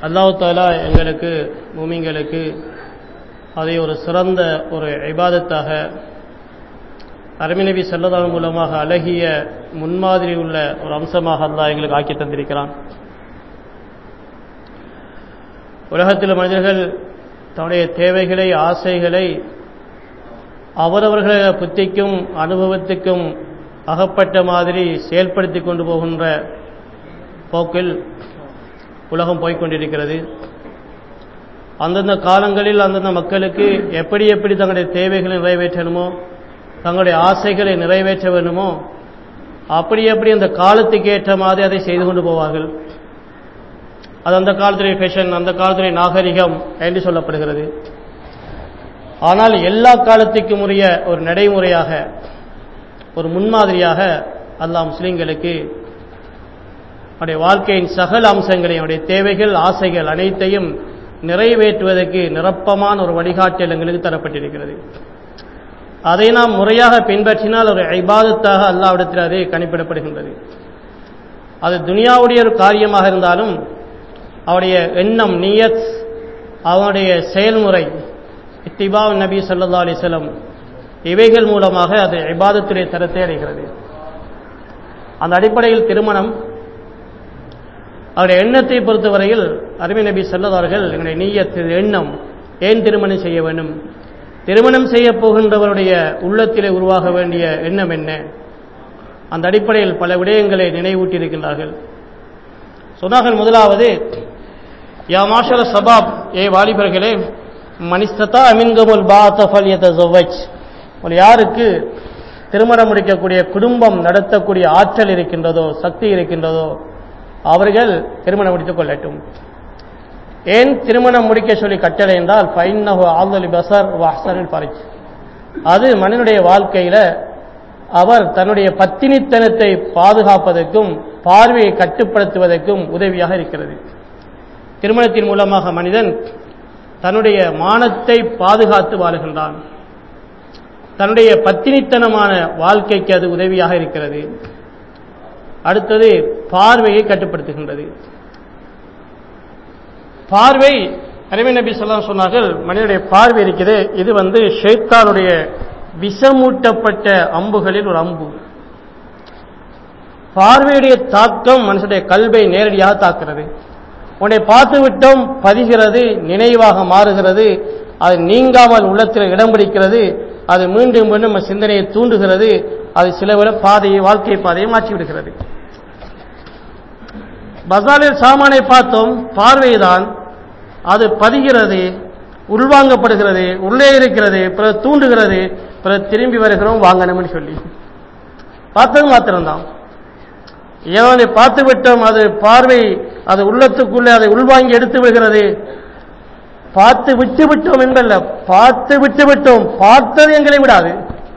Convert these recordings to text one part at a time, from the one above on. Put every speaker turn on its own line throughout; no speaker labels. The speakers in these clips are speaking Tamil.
அல்லாஹ் தாலா எங்களுக்கு மூமிங்களுக்கு அதை ஒரு சிறந்த ஒரு இபாதத்தாக அருமிநபி செல்லதால் மூலமாக அழகிய முன்மாதிரி உள்ள ஒரு அம்சமாக அல்லாஹ் எங்களுக்கு ஆக்கி தந்திருக்கிறான் உலகத்தில் மனிதர்கள் தன்னுடைய தேவைகளை ஆசைகளை அவரவர்கள புத்திக்கும் அனுபவத்துக்கும் அகப்பட்ட மாதிரி செயல்படுத்தி கொண்டு போகின்ற போக்கில் உலகம் போய்கொண்டிருக்கிறது அந்தந்த காலங்களில் அந்தந்த மக்களுக்கு எப்படி எப்படி தங்களுடைய தேவைகளை நிறைவேற்றணுமோ தங்களுடைய ஆசைகளை நிறைவேற்ற வேண்டுமோ அப்படி எப்படி அந்த காலத்துக்கு ஏற்ற மாதிரி அதை செய்து கொண்டு போவார்கள் அது அந்த காலத்துடைய ஃபேஷன் அந்த காலத்துடைய நாகரிகம் என்று சொல்லப்படுகிறது ஆனால் எல்லா காலத்துக்கும் உரிய ஒரு நடைமுறையாக ஒரு முன்மாதிரியாக அல்லாஹ் முஸ்லீம்களுக்கு அவருடைய வாழ்க்கையின் சகல அம்சங்களையும் அவருடைய தேவைகள் ஆசைகள் அனைத்தையும் நிறைவேற்றுவதற்கு நிரப்பமான ஒரு வழிகாட்டல் எங்களுக்கு தரப்பட்டிருக்கிறது அதை நாம் முறையாக பின்பற்றினால் ஒரு ஐபாதத்தாக அல்லாவிடத்தில் அது கணிப்பிடப்படுகின்றது அது துனியாவுடைய ஒரு காரியமாக இருந்தாலும் அவருடைய எண்ணம் நியத் அவனுடைய செயல்முறை இத்திபா நபி சல்லா அலிஸ்லம் இவைகள் மூலமாக அது இபாதத்துடைய தரத்தை அடைகிறது அந்த அடிப்படையில் திருமணம் அவருடைய எண்ணத்தை பொறுத்தவரையில் அருமை நபி செல்லதார்கள் எங்களுடைய நீயத்து எண்ணம் ஏன் திருமணம் செய்ய வேண்டும் திருமணம் செய்ய போகின்றவருடைய உள்ளத்திலே உருவாக வேண்டிய எண்ணம் என்ன அந்த அடிப்படையில் பல விடயங்களை நினைவூட்டியிருக்கின்றார்கள் சொன்னார்கள் முதலாவது யா மாஷர சபாப் ஏ வாலிபர்களே மனிஸ்ததா அமின்கமுல் பாத்தஃபல் யதஸவ்வஜ் ஒரு யாருக்கு திருமணம் முடிக்கக்கூடிய குடும்பம் நடத்தக்கூடிய ஆற்றல் இருக்கின்றதோ சக்தி இருக்கின்றதோ அவர்கள் திருமணம் முடித்துக் கொள்ளட்டும் ஏன் திருமணம் முடிக்க சொல்லி கட்டளை என்றால் ஃபைன்னஹு ஆல்தலி பசர் வஹ்சனில் பரிச் அது மனிதனுடைய வாழ்க்கையில அவர் தன்னுடைய பத்தினித்தனத்தை பாதுகாப்பதற்கும் பார்வையை கட்டுப்படுத்துவதற்கும் உதவியாக இருக்கிறது திருமணத்தின் மூலமாக மனிதன் தன்னுடைய மானத்தை பாதுகாத்து வாழுகின்றான் தன்னுடைய பத்தினித்தனமான வாழ்க்கைக்கு அது உதவியாக இருக்கிறது அடுத்தது பார்வையை கட்டுப்படுத்துகின்றது பார்வை அருமை நபி சொல்லாம் சொன்னார்கள் மனிதனுடைய பார்வை இருக்குது இது வந்து ஷேத்தானுடைய விஷமூட்டப்பட்ட அம்புகளில் ஒரு அம்பு பார்வையுடைய தாக்கம் மனுஷனுடைய கல்வை நேரடியாக தாக்குறது உன்னை பார்த்து விட்டோம் பதிகிறது நினைவாக மாறுகிறது அது நீங்காமல் உள்ளத்தில் இடம் பிடிக்கிறது அது மீண்டும் மீண்டும் நம்ம சிந்தனையை தூண்டுகிறது அது சில விட பாதையை வாழ்க்கை பாதையை மாற்றி விடுகிறது பசாலில் சாமானை பார்த்தோம் பார்வைதான் அது பதிகிறது உள்வாங்கப்படுகிறது உள்ளே இருக்கிறது பிறகு தூண்டுகிறது பிறகு திரும்பி வருகிறோம் வாங்கணும்னு சொல்லி பார்த்தது மாத்திரம்தான் ஏவனை பார்த்து விட்டோம் அது பார்வை அது உள்ளத்துக்குள்ளே அதை உள்வாங்கி எடுத்து விடுகிறது பார்த்து விட்டு விட்டோம் என்பல்ல பார்த்து விட்டு விட்டோம் பார்த்தது எங்களை விடாது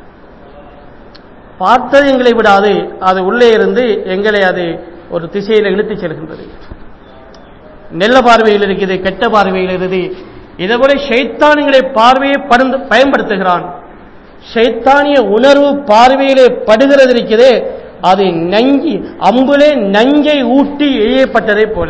பார்த்தது எங்களை விடாது அது உள்ளே இருந்து எங்களை அது ஒரு திசையில் இழுத்துச் செல்கின்றது நல்ல பார்வையில் இருக்குது கெட்ட பார்வையில் இருக்குது இதேபோல ஷைத்தானிகளை பார்வையை பயன்படுத்துகிறான் ஷைத்தானிய உணர்வு பார்வையிலே படுகிறது இருக்கிறதே அது நஞ்சி அம்புலே நஞ்சை ஊட்டி எழியப்பட்டதை போல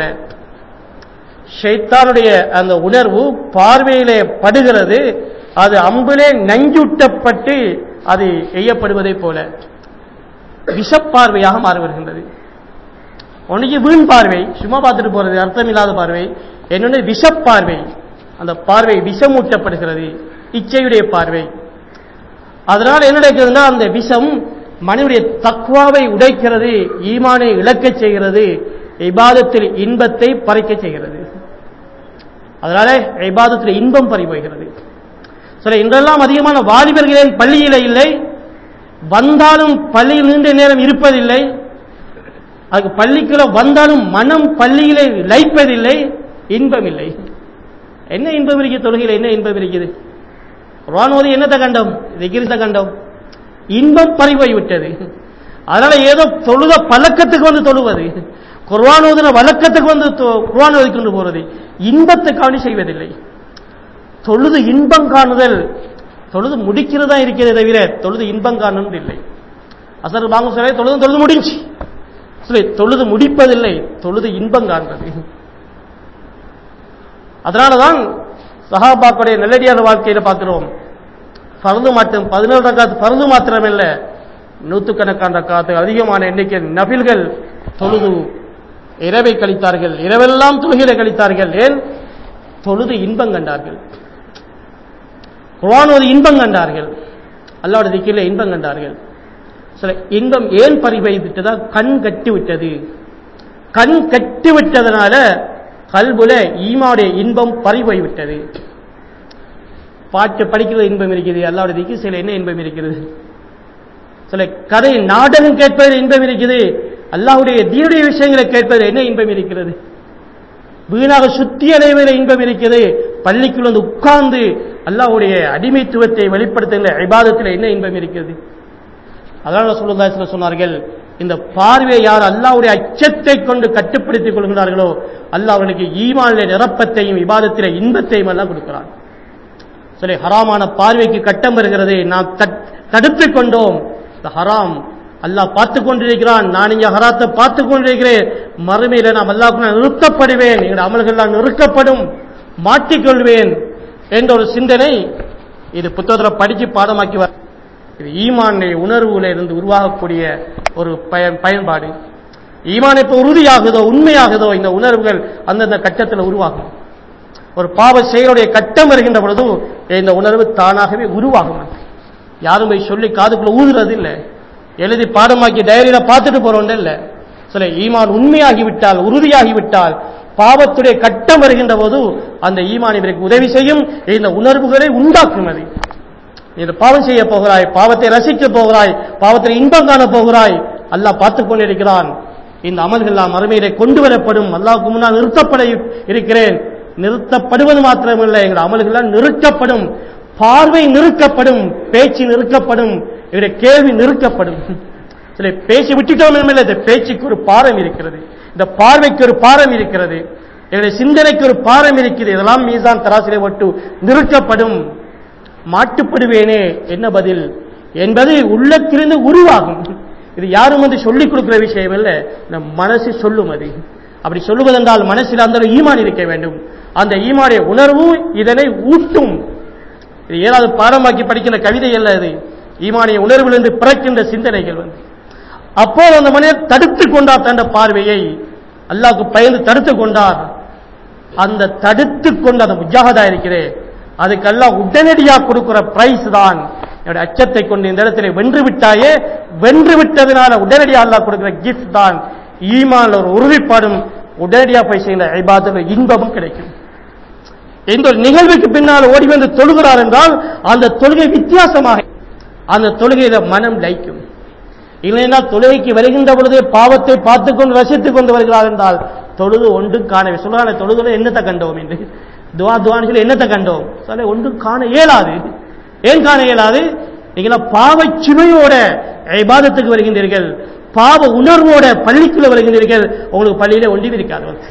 ஷைத்தானுடைய அந்த உணர்வு பார்வையிலே படுகிறது அது அம்புலே நஞ்சூட்டப்பட்டு அது எய்யப்படுவதை போல விஷப்பார்வையாக மாறி வருகின்றது ஒன்றைக்கு வீண் பார்வை சும்மா பார்த்துட்டு போறது அர்த்தம் இல்லாத பார்வை என்னொன்று விஷப்பார்வை அந்த பார்வை விஷமூட்டப்படுகிறது இச்சையுடைய பார்வை அதனால் என்ன நடக்கிறதுனா அந்த விஷம் மனிதனுடைய தக்குவாவை உடைக்கிறது ஈமானை இழக்கச் செய்கிறது இபாதத்தில் இன்பத்தை பறிக்க செய்கிறது அதனால இபாதத்தில் இன்பம் பறி போகிறது சில இன்றெல்லாம் அதிகமான வாலிபர்களின் பள்ளியில இல்லை வந்தாலும் பள்ளியில் நீண்ட நேரம் இருப்பதில்லை அதுக்கு பள்ளிக்குள்ள வந்தாலும் மனம் பள்ளியிலே லைப்பதில்லை இன்பம் இல்லை என்ன இன்பம் இருக்குது தொழுகையில் என்ன இன்பம் இருக்குது குர்ஆன் என்னத்தை கண்டோம் திகிரித்த கண்டோம் இன்பம் பறிபோய் விட்டது அதனால ஏதோ தொழுத பழக்கத்துக்கு வந்து தொழுவது குர்ஆன் ஓதுன வழக்கத்துக்கு வந்து தொ- குர்ஆன் ஓதி கொண்டு போறது இன்பத்துக்காண்டி செய்வதில்லை தொழுது இன்பம் காணுதல் தொழுது முடிக்கிறதா இருக்கிறதே தவிர தொழுது இன்பம் காணுவது இல்லை அசர் வாங்க சொல்ல தொழுது தொழுது முடிஞ்சு சொல்லி தொழுது முடிப்பதில்லை தொழுது இன்பம் காண்பது அதனாலதான் சஹாபாக்குடைய நல்லடியார் வாழ்க்கையில பார்க்கிறோம் பரந்து மட்டும் பதினேழு ரக்காத்து பரந்து மாத்திரமில்ல நூற்றுக்கணக்கான ரக்காத்து அதிகமான எண்ணிக்கை நபில்கள் தொழுது இரவை கழித்தார்கள் இரவெல்லாம் தொழுகிற கழித்தார்கள் ஏன் தொழுது இன்பம் கண்டார்கள் குர்ஆன் ஒரு இன்பம் கண்டார்கள் அல்லாவுடைய திக்கில இன்பம் கண்டார்கள் சில இன்பம் ஏன் பறிவைவிட்டதா கண் கட்டி விட்டது கண் கட்டி விட்டதனால கல்புல ஈமாவுடைய இன்பம் பறிபோய் விட்டது பாட்டு படிக்கிறது இன்பம் இருக்கிறது அல்லாவுடைய திக்கு சில என்ன இன்பம் இருக்கிறது சில கதை நாடகம் கேட்பதில் இன்பம் இருக்குது அல்லாஹ்வுடைய தீனுடைய விஷயங்களை கேட்பதில் என்ன இன்பம் இருக்கிறது வீணாக சுத்தி அடைவதில் இன்பம் இருக்கிறது பள்ளிக்குள் வந்து உட்கார்ந்து அல்லாஹ்வுடைய அடிமைத்துவத்தை வெளிப்படுத்துகிற இபாதத்தில் என்ன இன்பம் இருக்கிறது அதனால சொல்லுதா சொன்னார்கள் இந்த பார்வையை யார் அல்லாஹ்வுடைய அச்சத்தை கொண்டு கட்டுப்படுத்திக் கொள்கிறார்களோ அல்லாஹ் அவர்களுக்கு ஈமானிலே நிரப்பத்தையும் இபாதத்திலே இன்பத்தையும் எல்லாம் கொடுக்கிறான் சரி ஹராமான பார்வைக்கு கட்டம் வருகிறது நாம் தட்- தடுத்துக் கொண்டோம் இந்த ஹராம் அல்லாஹ் பார்த்து கொண்டிருக்கிறான் நான் இங்க ஹராத்தை பார்த்து கொண்டிருக்கிறேன் மறுமையில நாம் அல்லாஹ் நிறுத்தப்படுவேன் எங்கள் அமல்கள்லாம் நிறுக்கப்படும் மாட்டிக்கொள்வேன் என்ற ஒரு சிந்தனை இது புத்தகத்தில் படிச்சு பாடமாக்கி வர இது ஈமானை உணர்வுல இருந்து உருவாகக்கூடிய ஒரு பயன் பயன்பாடு ஈமான் எப்ப உறுதியாகுதோ உண்மையாகுதோ இந்த உணர்வுகள் அந்தந்த கட்டத்தில் உருவாகும் ஒரு பாவ செயலுடைய கட்டம் வருகின்ற பொழுது இந்த உணர்வு தானாகவே உருவாகும் யாரும் போய் சொல்லி காதுக்குள்ள ஊதுறது இல்லை எழுதி பாடமாக்கி டைரியில பார்த்துட்டு போறோம் இல்ல சில ஈமான் உண்மையாகிவிட்டால் உறுதியாகிவிட்டால் பாவத்துடைய கட்டம் வருகின்ற போது அந்த ஈமான் இவருக்கு உதவி செய்யும் இந்த உணர்வுகளை உண்டாக்கும் அது இது பாவம் செய்ய போகிறாய் பாவத்தை ரசிக்க போகிறாய் பாவத்தில் இன்பம் காண போகிறாய் அல்லாஹ் பார்த்துக் கொண்டிருக்கிறான் இந்த அமல்கள் நாம் மறுமையிலே கொண்டு வரப்படும் அல்லாஹ்வுக்கு முன்னால் நிறுத்தப்பட இருக்கிறேன் நிறுத்தப்படுவது மாத்திரமல்ல எங்கள் அமல்கள் நிறுத்தப்படும் பார்வை நிறுக்கப்படும் பேச்சு நிறுக்கப்படும் இவருடைய கேள்வி நிறுக்கப்படும் சில பேசி விட்டுட்டோம் இல்லை இந்த பேச்சுக்கு ஒரு பாரம் இருக்கிறது இந்த பார்வைக்கு ஒரு பாரம் இருக்கிறது எங்களுடைய சிந்தனைக்கு ஒரு பாரம் இருக்கிறது இதெல்லாம் மீசான் தராசிலே ஒட்டு நிறுத்தப்படும் மாட்டுப்படுவேனே என்ன பதில் என்பது உள்ளத்திலிருந்து உருவாகும் இது யாரும் வந்து சொல்லிக் கொடுக்கிற விஷயம் அல்ல இந்த மனசு சொல்லும் அது அப்படி சொல்லுவதென்றால் மனசில் அந்த ஒரு ஈமான் இருக்க வேண்டும் அந்த ஈமானுடைய உணர்வு இதனை ஊட்டும் இது ஏதாவது பாடமாக்கி படிக்கிற கவிதை அல்ல இது ஈமானிய உணர்விலிருந்து பிறக்கின்ற சிந்தனைகள் வந்து அப்போது அந்த மனிதர் தடுத்துக் கொண்டார் தந்த பார்வையை அல்லாஹ்வுக்கு பயந்து தடுத்துக் கொண்டார் அந்த தடுத்துக் கொண்டு அந்த முஜாகதா இருக்கிறே அதுக்கெல்லாம் உடனடியாக கொடுக்கிற பிரைஸ் தான் என்னுடைய அச்சத்தை கொண்டு இந்த இடத்துல வென்று விட்டாயே வென்று விட்டதுனால உடனடியாக அல்லாஹ் கொடுக்கிற கிஃப்ட் தான் ஈமான் ஒரு உறுதிப்பாடும் உடனடியாக போய் செய்கிற ஐபாத்தில் இன்பமும் கிடைக்கும் இந்த ஒரு நிகழ்வுக்கு பின்னால் ஓடி வந்து தொழுகிறார் என்றால் அந்த தொழுகை வித்தியாசமாக அந்த தொழுகையில மனம் லைக்கும் இல்லைனால் தொழுகைக்கு வருகின்ற பொழுதே பாவத்தை பார்த்துக் கொண்டு ரசித்துக் கொண்டு வருகிறார் என்றால் தொழுது ஒன்றும் காணவே சொல்றாங்க தொழுதுல என்னத்தை கண்டோம் என்று துவா துவான்னு சொல்லி என்னத்தை கண்டோம் சொல்ல ஒன்றும் காண இயலாது ஏன் காண இயலாது நீங்களா பாவ சுமையோட இபாதத்துக்கு வருகின்றீர்கள் பாவ உணர்வோட பள்ளிக்குள்ள வருகின்றீர்கள் உங்களுக்கு பள்ளியில ஒன்றும் இருக்காது வந்து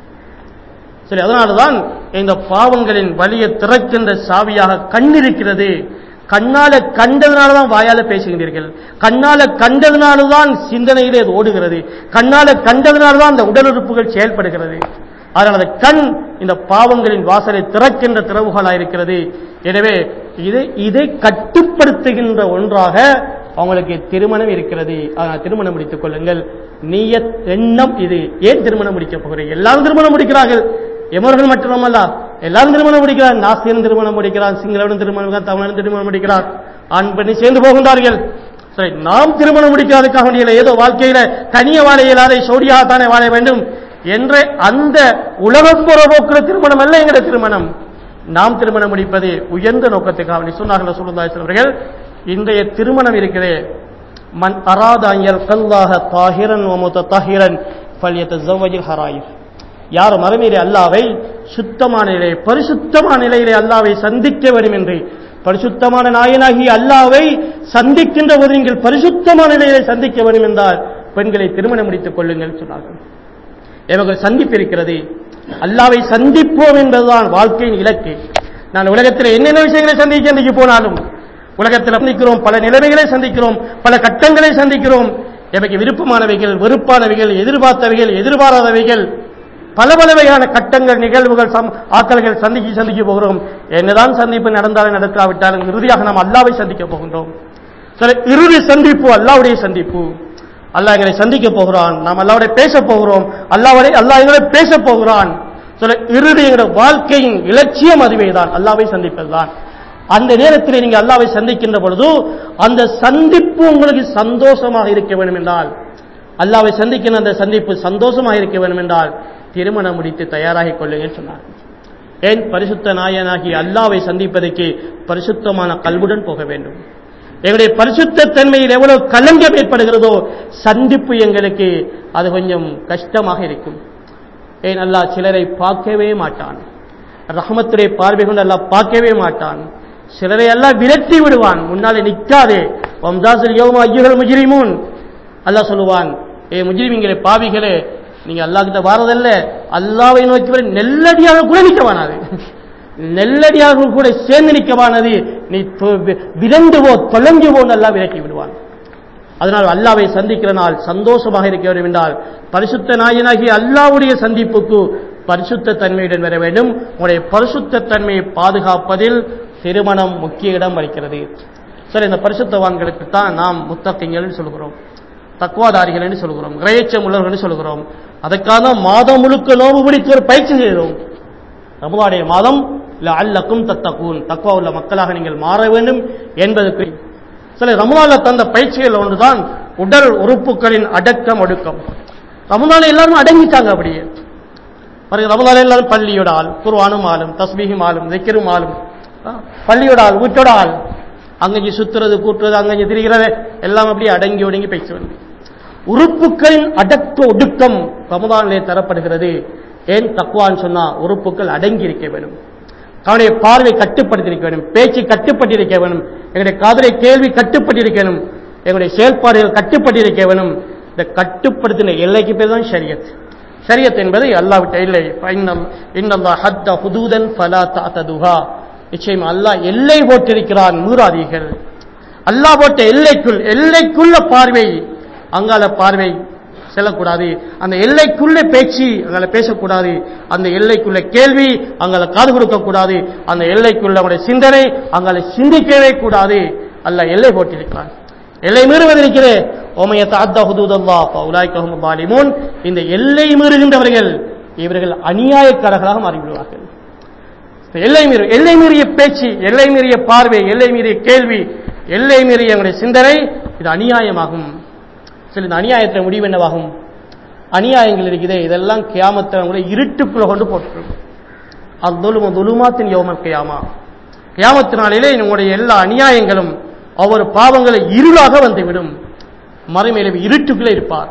சரி அதனாலதான் இந்த பாவங்களின் வழியை திறக்கின்ற சாவியாக கண் இருக்கிறது கண்ணால கண்டதுனாலதான் வாயால பேசுகின்றீர்கள் கண்ணால கண்டதுனாலதான் சிந்தனையிலே அது ஓடுகிறது கண்ணால கண்டதுனாலதான் அந்த உடல் உறுப்புகள் செயல்படுகிறது அதனால் அந்த கண் இந்த பாவங்களின் வாசலை திறக்கின்ற திறவுகளாக இருக்கிறது எனவே இதை இதை கட்டுப்படுத்துகின்ற ஒன்றாக அவங்களுக்கு திருமணம் இருக்கிறது அதனால் திருமணம் முடித்துக் கொள்ளுங்கள் நீயத் எண்ணம் இது ஏன் திருமணம் முடிக்க போகிறீர்கள் எல்லாரும் திருமணம் முடிக்கிறார்கள் எமர்கள் மட்டுமல்ல எல்லாரும் திருமணம் முடிக்கிறார் நாசியன் திருமணம் முடிக்கிறார் சிங்களவன் திருமணம் முடிக்கிறார், தமிழன் திருமணம் முடிக்கிறார் ஆண் பெண்ணை சேர்ந்து போகின்றார்கள் சரி நாம் திருமணம் முடிக்காததுக்காக வேண்டிய ஏதோ வாழ்க்கையில தனிய வாழ இயலாத சோடியாகத்தானே வாழ வேண்டும் என்ற அந்த உலகப்புற போக்குற திருமணம் அல்ல எங்களுடைய திருமணம் நாம் திருமணம் முடிப்பது உயர்ந்த நோக்கத்துக்காக வேண்டி சொன்னார்கள் சொல்லுந்தாய் அவர்கள் இன்றைய திருமணம் இருக்கிறே மன் அராத அஞ்சல் கல்லாக தாஹிரன் ஒமுத்த தாஹிரன் பள்ளியத்த ஜவ்வஜில் ஹராயிர் யார் மறுமையிலே அல்லாவை சுத்தமான நிலையை பரிசுத்தமான நிலையிலே அல்லாவை சந்திக்க வேண்டும் என்று பரிசுத்தமான நாயனாகி அல்லாவை சந்திக்கின்ற போது நீங்கள் பரிசுத்தமான நிலையிலே சந்திக்க வேண்டும் என்றால் பெண்களை திருமணம் முடித்துக் கொள்ளுங்கள் சொன்னார்கள் எமக்கு சந்திப்பு இருக்கிறது அல்லாவை சந்திப்போம் என்பதுதான் வாழ்க்கையின் இலக்கு நான் உலகத்தில் என்னென்ன விஷயங்களை சந்திக்க இன்றைக்கு போனாலும் உலகத்தில் சந்திக்கிறோம் பல நிலைமைகளை சந்திக்கிறோம் பல கட்டங்களை சந்திக்கிறோம் எமக்கு விருப்பமானவைகள் வெறுப்பானவைகள் எதிர்பார்த்தவைகள் எதிர்பாராதவைகள் பல பல வகையான கட்டங்கள் நிகழ்வுகள் சம் ஆக்கல்கள் சந்திக்க சந்திக்க போகிறோம் என்னதான் சந்திப்பு நடந்தாலும் நடக்காவிட்டாலும் இறுதியாக நாம் அல்லாவை சந்திக்க போகின்றோம் சில இறுதி சந்திப்பு அல்லாவுடைய சந்திப்பு அல்லாஹ் எங்களை சந்திக்க போகிறான் நாம் அல்லாவுடைய பேச போகிறோம் அல்லாவுடைய அல்லாஹ் எங்களை பேச போகிறான் சில இறுதி எங்களுடைய வாழ்க்கையின் இலட்சியம் அதுவேதான் அல்லாவை சந்திப்பதுதான் அந்த நேரத்தில் நீங்க அல்லாவை சந்திக்கின்ற பொழுது அந்த சந்திப்பு உங்களுக்கு சந்தோஷமாக இருக்க வேண்டும் என்றால் அல்லாவை சந்திக்கின்ற அந்த சந்திப்பு சந்தோஷமாக இருக்க வேண்டும் என்றால் திருமணம் முடித்து தயாராகிக் கொள்ளுங்கள் சொன்னார் ஏன் பரிசுத்த நாயனாகி அல்லாவை சந்திப்பதற்கு பரிசுத்தமான கல்வுடன் போக வேண்டும் எங்களுடைய பரிசுத்த தன்மையில் எவ்வளவு கலங்கம் ஏற்படுகிறதோ சந்திப்பு எங்களுக்கு அது கொஞ்சம் கஷ்டமாக இருக்கும் ஏன் அல்லாஹ் சிலரை பார்க்கவே மாட்டான் ரஹமத்துடைய பார்வை கொண்டு அல்லாஹ் பார்க்கவே மாட்டான் சிலரை எல்லாம் விரட்டி விடுவான் முன்னாலே நிற்காதே வம்தாசல் யோமா ஐயுகள் முஜிரிமூன் அல்லாஹ் சொல்லுவான் ஏ முஜிரிமிங்களே பாவிகளே நீங்க அல்லாஹ் கிட்ட வாரதல்ல அல்லாவை நோக்கி வர நெல்லடியாக கூட நிற்கவானாது நெல்லடியாக கூட சேர்ந்து நிற்கவானது நீ தொ- வி- விரண்டு போ தொலைஞ்சு போ நல்லா விரட்டி விடுவான் அதனால் அல்லாவை சந்திக்கிற நாள் சந்தோஷமாக இருக்க வேண்டும் என்றால் பரிசுத்த நாயனாகி அல்லாவுடைய சந்திப்புக்கு பரிசுத்த தன்மையுடன் வர வேண்டும் உங்களுடைய பரிசுத்த தன்மையை பாதுகாப்பதில் திருமணம் முக்கிய இடம் வகிக்கிறது சரி இந்த பரிசுத்தவான்களுக்கு தான் நாம் முத்தக்கிங்கள் சொல்கிறோம் தக்குவாதாரிகள் என்று சொல்கிறோம் இறையச்சம் உள்ளவர்கள் என்று சொல்கிறோம் அதற்காக மாதம் முழுக்க நோவு பிடித்து ஒரு பயிற்சி செய்தோம் ரமலானுடைய மாதம் அல்லக்கும் தத்தக்கூன் தக்குவா உள்ள மக்களாக நீங்கள் மாற வேண்டும் என்பதற்கு சில ரமலான்ல தந்த பயிற்சிகள் ஒன்றுதான் உடல் உறுப்புகளின் அடக்கம் ஒடுக்கம் ரமலான் எல்லாரும் அடங்கிட்டாங்க அப்படியே பாருங்க ரமலான் எல்லாரும் பள்ளியோட ஆள் குர்வானும் ஆளும் தஸ்மீகும் ஆளும் திக்கரும் ஆளும் ஆ, பள்ளியோட ஆள் வீட்டோட ஆள் அங்கஞ்சி சுத்துறது கூட்டுறது அங்கஞ்சி திரிகிறது எல்லாம் அப்படியே அடங்கி ஒடுங்கி பேச்சு வந்து உறுப்புகளின் அடக்க ஒடுக்கம் ரமதானிலே தரப்படுகிறது ஏன் தக்குவான்னு சொன்னா உறுப்புகள் அடங்கி இருக்க வேண்டும் அவனுடைய பார்வை கட்டுப்படுத்தியிருக்க வேண்டும் பேச்சு கட்டுப்பட்டிருக்க வேண்டும் எங்களுடைய காதலை கேள்வி கட்டுப்பட்டிருக்க வேண்டும் எங்களுடைய செயல்பாடுகள் கட்டுப்பட்டிருக்க வேண்டும் இந்த கட்டுப்படுத்தின எல்லைக்கு பேர் தான் ஷரியத் ஷரியத் என்பது அல்லாவிட்ட இல்லை இன்னல்லா ஹத்த ஹுதூதன் ஃபலா தஅததுஹா நிச்சயம் அல்லாஹ் எல்லை போட்டிருக்கிறான் மீறாதீர்கள் அல்லாஹ் போட்ட எல்லைக்குள் எல்லைக்குள்ள பார்வை அங்கால பார்வை செல்லக்கூடாது அந்த எல்லைக்குள்ள பேச்சு அங்கால பேசக்கூடாது அந்த எல்லைக்குள்ள கேள்வி அங்கால காது கொடுக்கக்கூடாது அந்த எல்லைக்குள்ள அவனுடைய சிந்தனை அங்கால சிந்திக்கவே கூடாது அல்லாஹ் எல்லை போட்டிருக்கிறான் எல்லை மீறுவதற்கிறே ஓமையத்த அத்த ஹுதூதல்லா உலாய்க்கஹும் பாலிமூன் இந்த எல்லை மீறுகின்றவர்கள் இவர்கள் அநியாயக்காரர்களாக மாறிவிடுவார்கள் எல்லை மீறி எல்லை மீறிய பேச்சு எல்லை மீறிய பார்வை எல்லை மீறிய கேள்வி எல்லை மீறிய எங்களுடைய சிந்தனை இது அநியாயமாகும் சரி இந்த அநியாயத்தில் முடிவு என்னவாகும் அநியாயங்கள் இருக்குதே இதெல்லாம் கியாமத்தில் கூட இருட்டுக்குள்ள கொண்டு போட்டுரும் அத்துலும துலுமாத்தின் யோமல் கியாமா கியாமத்தினாலே உங்களுடைய எல்லா அநியாயங்களும் ஒவ்வொரு பாவங்களை இருளாக வந்துவிடும் மறுமையில இருட்டுக்குள்ளே இருப்பார்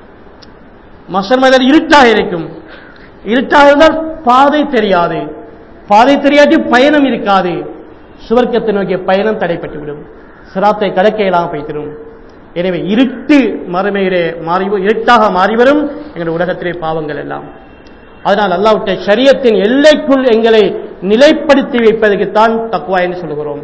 மசர்மதில் இருட்டாக இருக்கும் இருட்டாக இருந்தால் பாதை தெரியாது பாதை தெரியாட்டி பயணம் இருக்காது சுவர்க்கத்தை நோக்கிய பயணம் தடைப்பட்டுவிடும் சிராத்தை கடக்க இயலாமல் போய்த்திடும் எனவே இருட்டு மறுமையிலே மாறி இருட்டாக மாறிவரும் எங்களுடைய உலகத்திலே பாவங்கள் எல்லாம் அதனால் அல்லாவுடைய சரியத்தின் எல்லைக்குள் எங்களை நிலைப்படுத்தி வைப்பதற்குத்தான் தக்குவா என்று சொல்லுகிறோம்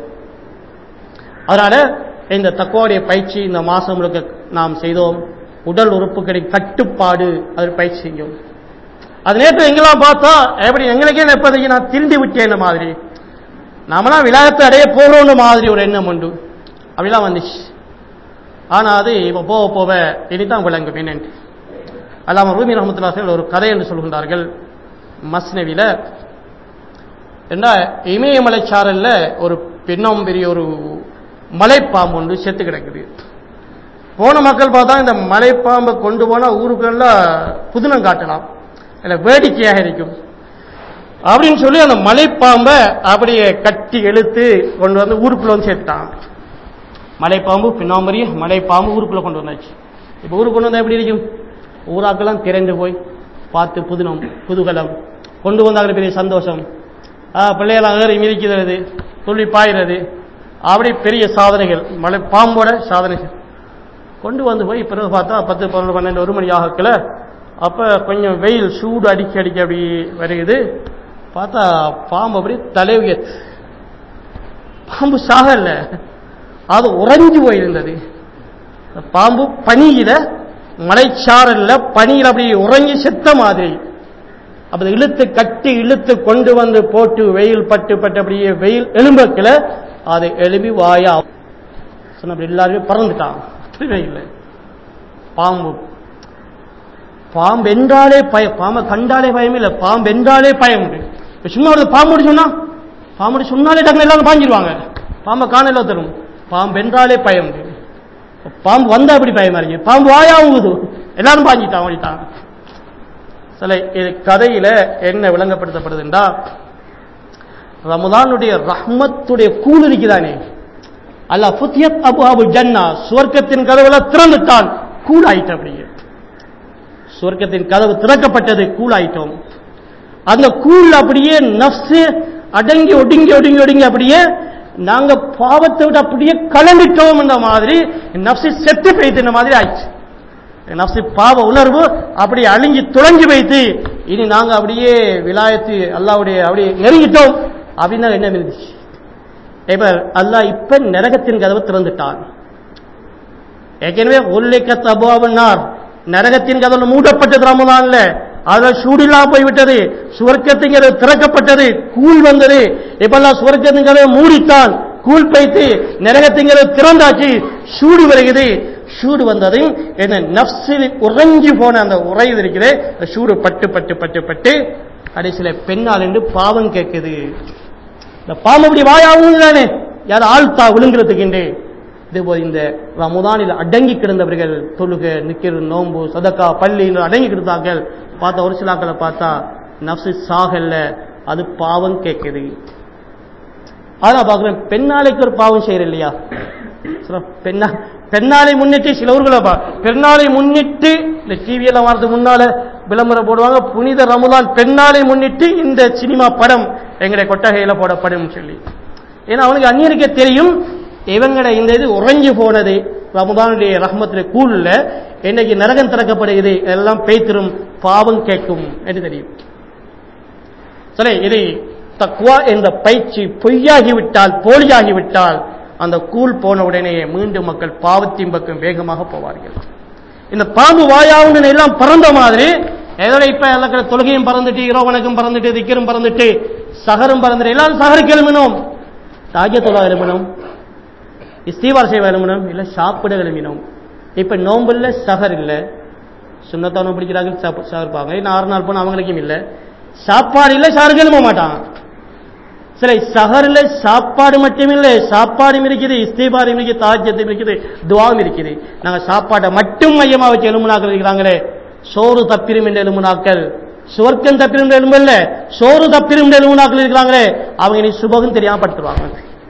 அதனால இந்த தக்குவாவுடைய பயிற்சி இந்த மாசம் முழுக்க நாம் செய்தோம் உடல் உறுப்புகளின் கட்டுப்பாடு அதில் பயிற்சி செய்யும் அது நேற்று எங்கெல்லாம் பார்த்தா எப்படி எங்களுக்கே எப்போதைக்கு நான் திருந்தி விட்டேன் மாதிரி நாமெல்லாம் விழாத்தை அடைய போகிறோன்னு மாதிரி ஒரு எண்ணம் உண்டு அப்படிலாம் வந்துச்சு ஆனா அது இப்போ போக போக இனிதான் விளங்கும் என்னென்று அல்லாம ரூமி ரஹமத்துல்லாசர்கள் ஒரு கதை என்று சொல்கின்றார்கள் மஸ்னவில என்ன இமயமலைச்சாரல்ல ஒரு பெண்ணம் பெரிய ஒரு மலைப்பாம்பு ஒன்று செத்து கிடக்குது போன மக்கள் பார்த்தா இந்த மலைப்பாம்பை கொண்டு போனா ஊருக்கெல்லாம் புதினம் காட்டலாம் இல்லை வேடிக்கையாக இருக்கும் அப்படின்னு சொல்லி அந்த மலைப்பாம்பை அப்படியே கட்டி இழுத்து கொண்டு வந்து ஊருக்குள்ள வந்து சேர்த்துட்டான் மலைப்பாம்பு பின்னாம்பரிய மலைப்பாம்பு ஊருக்குள்ள கொண்டு வந்தாச்சு இப்போ ஊருக்கு கொண்டு வந்தா எப்படி இருக்கும் ஊராக்கெல்லாம் திரண்டு போய் பார்த்து புதினம் புதுகலம் கொண்டு வந்தாங்க பெரிய சந்தோஷம் ஆ, பிள்ளையெல்லாம் ஏறி மிதிக்கிறது துள்ளி பாயிறது அப்படி பெரிய சாதனைகள் மலை பாம்போட சாதனைகள் கொண்டு வந்து போய் பிறகு பார்த்தா பத்து பன்னெண்டு பன்னெண்டு ஒரு மணி ஆகக்கல அப்போ கொஞ்சம் வெயில் சூடு அடிக்க அடிக்க அப்படி வருகுது பார்த்தா பாம்பு அப்படி தலை உயர்த்து பாம்பு சாகல அது உறைஞ்சு போயிருந்தது அந்த பாம்பு பனியில மலைச்சாரல்ல பனியில் அப்படி உறைஞ்சி செத்த மாதிரி அப்ப அதை இழுத்து கட்டி இழுத்து கொண்டு வந்து போட்டு வெயில் பட்டு பட்டு அப்படியே வெயில் எலும்பக்கில அதை எழுப்பி வாயா சொன்ன அப்படி எல்லாருமே பறந்துட்டான் இல்லை பாம்பு பாம்பு என்றாலே பய பாம்பை கண்டாலே பயம் இல்லை பாம்பு என்றாலே பயம் இப்ப சும்மா ஒரு பாம்பு சொன்னா பாம்பு சொன்னாலே டக்குனு எல்லாரும் பாஞ்சிருவாங்க பாம்பை காணல தரும் பாம்பு என்றாலே பயம் பாம்பு வந்தா எப்படி பயமா இருக்கு பாம்பு வாயா ஊது எல்லாரும் பாஞ்சிட்டான் ஓடிட்டான் சில இது கதையில என்ன விளங்கப்படுத்தப்படுதுண்டா ரமதானுடைய ரஹ்மத்துடைய கூல் இருக்குதானே அல்ல புத்தியத் அபு அபு ஜன்னா சுவர்க்கத்தின் கதவுல திறந்துட்டான் கூல் ஆயிட்டு அப்படியே சுவர்க்கத்தின் கதவு திறக்கப்பட்டது கூல் ஆயிட்டோம் அந்த கூல் அப்படியே நப்சு அடங்கி ஒடுங்கி ஒடுங்கி ஒடுங்கி அப்படியே நாங்க பாவத்தை விட்டு அப்படியே கலந்துட்டோம் என்ற மாதிரி நப்சு செத்து போயிட்டு மாதிரி ஆயிடுச்சு நப்சு பாவ உணர்வு அப்படி அழிஞ்சு துளங்கி வைத்து இனி நாங்க அப்படியே விலாயத்து அல்லாவுடைய அப்படியே நெருங்கிட்டோம் அப்படின்னா என்ன இருந்துச்சு இப்ப அல்லாஹ் இப்ப நரகத்தின் கதவை திறந்துட்டான் ஏற்கனவே ஒல்லிக்கத் அபுவாவினார் நரகத்தின் கதவு மூடப்பட்டது ரமலான்ல அதுல சூடில்லாம் போய்விட்டது சுவர்க்கத்தின் கதவு திறக்கப்பட்டது கூழ் வந்தது இப்பெல்லாம் சுவர்க்கத்தின் கதவை மூடித்தான் கூழ் பைத்து நரகத்தின் கதவு திறந்தாச்சு சூடு வருகிறது சூடு வந்ததையும் என்ன நப்சில் உறைஞ்சி போன அந்த உறையுது இருக்குது அந்த சூடு பட்டு பட்டு பட்டு பட்டு கடைசியில பெண்ணால் என்று பாவம் கேட்குது இந்த பாம்பு இப்படி வாயாவும் தானே யார் ஆழ்த்தா விழுங்குறதுக்குண்டே இதுபோல் இந்த ரமுதானில் அடங்கி கிடந்தவர்கள் தொழுக நிக்கிற நோம்பு சதக்கா பள்ளி அடங்கி கிடந்தார்கள் பார்த்தா ஒரு சிலாக்களை பார்த்தா நப்சு சாகல்ல அது பாவம் கேட்குது அதான் பார்க்குறேன் பெண்ணாலைக்கு ஒரு பாவம் செய்யற இல்லையா பெண்ணா பெண்ணாலை முன்னிட்டு சில ஊர்களை பெண்ணாலை முன்னிட்டு இந்த டிவியெல்லாம் வரதுக்கு முன்னால விளம்பரம் போடுவாங்க புனித ரமுதான் பெண்ணாலை முன்னிட்டு இந்த சினிமா படம் எங்களுடைய கொட்டகையில போடப்படும் சொல்லி ஏன்னா அவனுக்கு அந்நியருக்கே தெரியும் இவங்கட இந்த இது உறைஞ்சு போனது ரமதானுடைய ரஹ்மத்துடைய கூழ்ல இன்னைக்கு நரகம் திறக்கப்படுகிறது எல்லாம் பேய்த்திரும் பாவம் கேட்கும் என்று தெரியும் சரி இது தக்குவா என்ற பயிற்சி பொய்யாகிவிட்டால் போலியாகிவிட்டால் அந்த கூழ் போன உடனே மீண்டும் மக்கள் பாவத்தின் பக்கம் வேகமாக போவார்கள் இந்த பாம்பு வாயாவுன்னு எல்லாம் பறந்த மாதிரி எதோட இப்ப எல்லா தொழுகையும் பறந்துட்டு இரவனுக்கும் பறந்துட்டு திக்கரும் பறந்துட்டு சகரும் பறந்துட்டு எல்லாரும் சகருக்கு எழுமினோம் தாஜ தொழா எழுமினோம் இஸ்தீவார் செய்வ எழுமினோம் இல்ல சாப்பிட எழுமினோம் இப்ப நோம்புல சகர் இல்ல சுண்ணத்தானும் பிடிக்கிறாங்க சாப்பிடுப்பாங்க இன்னும் ஆறு நாள் போன அவங்களுக்கும் இல்ல சாப்பாடு இல்ல சாருக்கு எழும மாட்டான் சில சகரில் சாப்பாடு மட்டுமில்லை சாப்பாடும் இருக்குது இஸ்தீபாரும் இருக்குது தாஜ்யத்தும் இருக்குது துவாவும் இருக்குது நாங்க சாப்பாட்டை மட்டும் மையமா வச்சு எலும்புனாக்கள் இருக்கிறாங்களே சோறு தப்பிரும் என்ற எலும்புனாக்கள் சுவர்க்கம் தப்பிரும் என்ற எலும்பு இல்ல சோறு தப்பிரும் என்ற எலும்புனாக்கள் இருக்கிறாங்களே அவங்க இனி சுபகம் தெரியாம படுத்துருவாங்க